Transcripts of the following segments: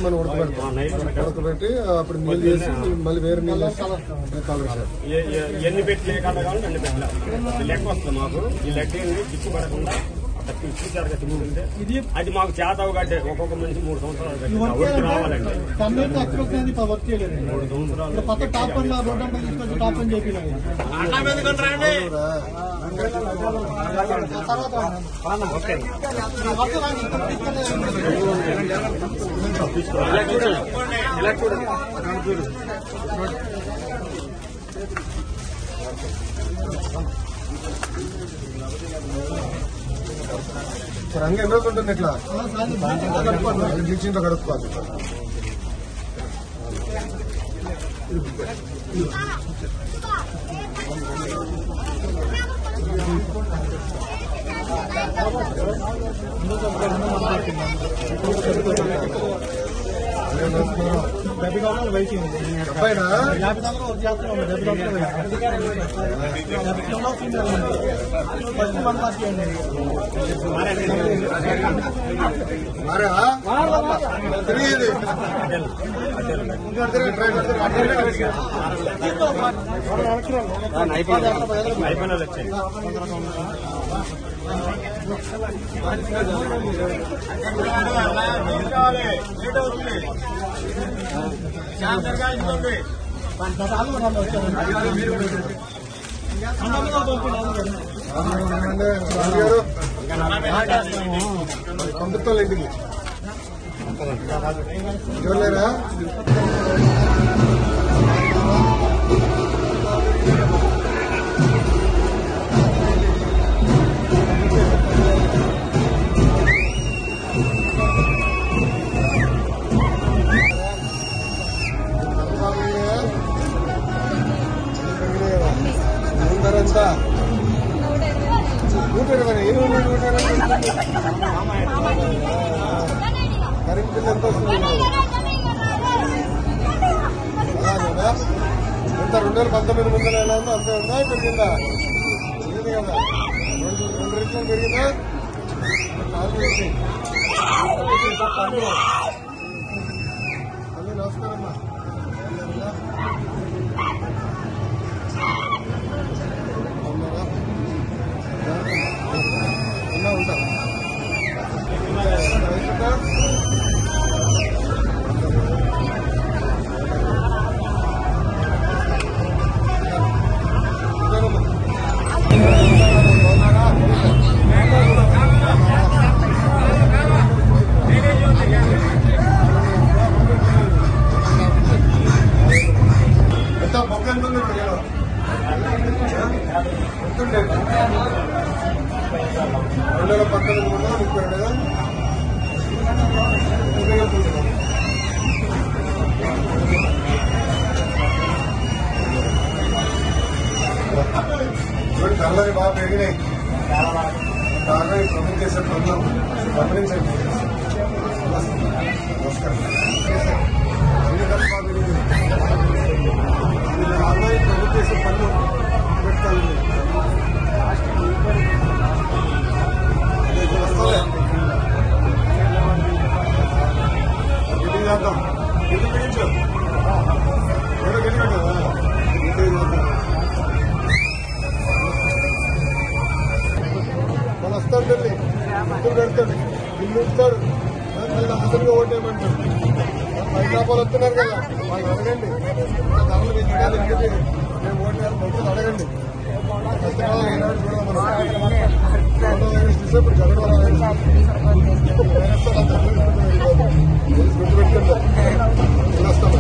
మనం ఉడకబెడతాం ఉడకబెట్టి అప్పుడు నీళ్ళు వేసి మళ్ళీ వేరే నీళ్ళు వేసి కాలుస్తారు ఏ- ఏ- ఎన్ని పెట్టి లేకుండా కావాలి అన్ని పెట్టాలి లెక్క వస్తుంది మాకు ఈ లెక్క ఏంది పిచ్చి పడకుండా అట్లా చూసారుగా తిరుగుతుంటే అది మాకు చేత అవగట్టే ఒక్కొక్క మనిషి మూడు సంవత్సరాలు పెట్టాలి. ఊరికి రావాలండి కమ్యూనిటీ అప్రోచ్ అనేది ఇప్పుడు వర్క్ చేయలేదండి ఇప్పుడు కొత్త టాప్ పని రోడ్ అంతా తీసుకొచ్చి టాప్ పని చేపినాయి రంగు ఎన్ని రోజులు ఉంటుంది ఇట్లా బ్లీచింగ్ తో కడుక్కోవాలి అబ్బాయినా యాభై దాకా వర్క్ చేస్తూనే ఉంది డెబ్బై దాకా ఫస్ట్ వన్ పార్టీ అండి మారా తిరిగేది ఇంకా తిరిగి ట్రై అయిపోయిన వాళ్ళు వచ్చాయి పంపిస్తాం ఇంటికి చూడలేరా ఎంత నూట ఇరవై ఏ నూట నూట ఇరవై కరెంట్ బిల్ ఎంత వస్తుంది అలాగేనా? ఎంత రెండు వేల పంతొమ్మిది వందల ఎలా ఉందో అంతే ఉందా పెరిగిందా పెరిగింది కదా రెండు రెండు రెట్లు పెరిగిందా నాలుగు రెట్లు. మళ్ళీ నమస్కారమ్మా ఉన్నారా? ఉన్నా ఉంటా రైతుగా? ఎంత బొక్క ఎంత ఉంది ఇప్పుడు కిలో? ఎంత ఉండే? రెండు వేల పంతొమ్మిది వందల ముప్పై రెండు కదా? ముప్పై వేలు ఉంది. చూడు ధరలు బాగా పెరిగినాయి బాగా ఈ ప్రభుత్వం చేసే పనులు గమనించండి నమస్కారం ఎన్ని ధరలు బాగా పెరిగినాయి ఇది ఆన్లైన్ ప్రభుత్వం చేసే పనులు పెట్టాలి అదే వస్తాలే ఇది చేద్దాం ఇది పిలిచు ఎవరో గెలిచాడు కదా ఇది చేద్దాం మన వస్తాడు ఢిల్లీ ముగ్గురు పెడతాడు ఇల్లు ఇస్తాడు మళ్ళీ అందరికీ ఓటేయమంటాడు హైదరాబాద్ వస్తున్నారు కదా వాళ్ళు అడగండి ఇంత ధరలు పెంచుకోవాలి ఎందుకు మేము ఓటేయాలి మొత్తం అడగండి కష్టకాలం ఈనాడు చూడడం మనం కరోనా వైరస్ చూస్తే ఇప్పుడు జగన్ వైరస్ వైరస్ తో అంత గుర్తుపెట్టుకుంటారు వస్తాం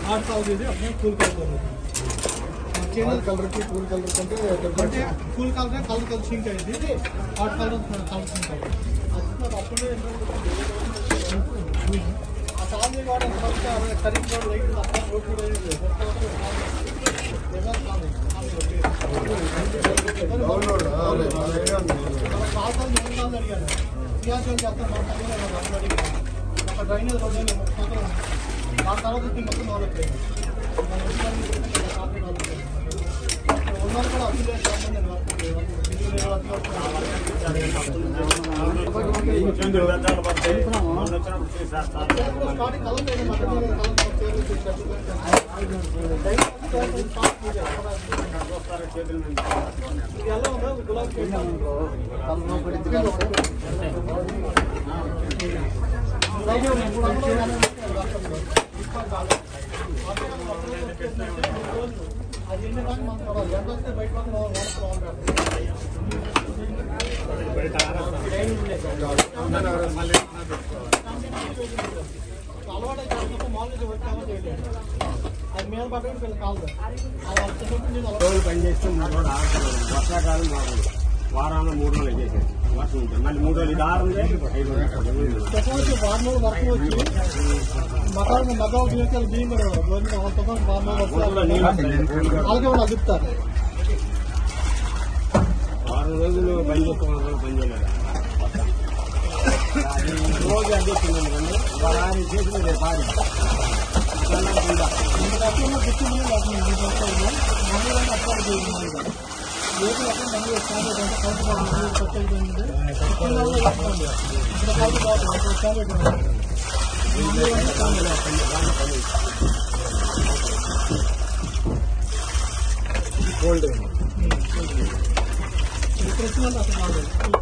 హాట్ కలర్ ఇది అప్పుడు కూల్ కలర్ చేంజ్ కలర్ కి కూల్ కలర్ కంటే అంటే different. Cool colour colour colour sync అయింది హాట్ కలర్ కలర్ సింక్ అయింది అప్పుడే ఆ సాంగ్ కూడా కరీం కూడా లైట్ తప్ప రోడ్ కూడా డౌన్లోడ్ ఆ, అదే, మా ఐడియా ఉంది. కాల్సాలు మూడు సార్లు అడిగాను క్రియాశీలు చేస్తాను మా తల్లి అందరూ అడిగాను ఒక డ్రైనేజ్ రోడ్ అని మొత్తం దాని తర్వాత ఇది మొత్తం డెవలప్ అయింది మన ఇంటికి కాపీ డెవలప్ అయింది ఉన్నారు కూడా అభిలే చంద్రుడు పెద్దలు పడితే మొన్న వచ్చినప్పుడు చేసేస్తారు. స్టార్టింగ్ కలం లేదు మా తల్లి కలం చూస్తారు చేతుల నుంచి. ఎలా ఉందా గులాబీ అది ఎన్ని దాకా మాట్లాడాలి ఎంత వస్తే బయట పక్కన వాడుకోవాలి అలవాటు చేసినప్పుడు మామూలుగా వచ్చామో చేయలేదు అది మీద పట్టుకుని పిల్లలు కాదు అలా వచ్చేటప్పుడు నేను అలవాటు రోజులు పని చేస్తే మూడు రోజులు ఆడతారు వర్షాకాలం మాకు వారాల్లో మూడు రోజులు చేసేది వర్షం ఉంటుంది మళ్ళీ మూడు రోజులు ఇది ఆరుంది ఐదు రోజులు తుఫాను వారంలో వర్షం వచ్చి మకాలు మగావు జీవితాలు బియ్యం కూడా గవర్నమెంట్ వాళ్ళ తుఫాను వారంలో ఊళ్ళో వర్షం నీళ్ళు వస్తాయి. అలాగే వాళ్ళు అదుపుతారు వారం రోజులు పని చేస్తే వారం రోజులు పని చేయలేదు అది రోజు అదే తిన్నాను కానీ వారి చేసిన రేపు ఆరి ఇంత కష్టంలో గుర్తింపు లేకుండా ఈ సంవత్సరంలో మామూలుగా అప్పాలు చేయింది ఏపీ ఎక్కడ మంది స్టాండర్డ్ అంటే కౌంటర్ బాగుంది కొత్తది పోయింది ఇక్కడ వల్ల వస్తుంది ఇక్కడ కౌంటర్ బాగుంది ఇక్కడ స్టాండర్డ్ ఉంది మామూలుగా అంటే స్టాండర్డ్ కోల్డ్ ఇక్కడ వచ్చిన వాళ్ళు అసలు కాదు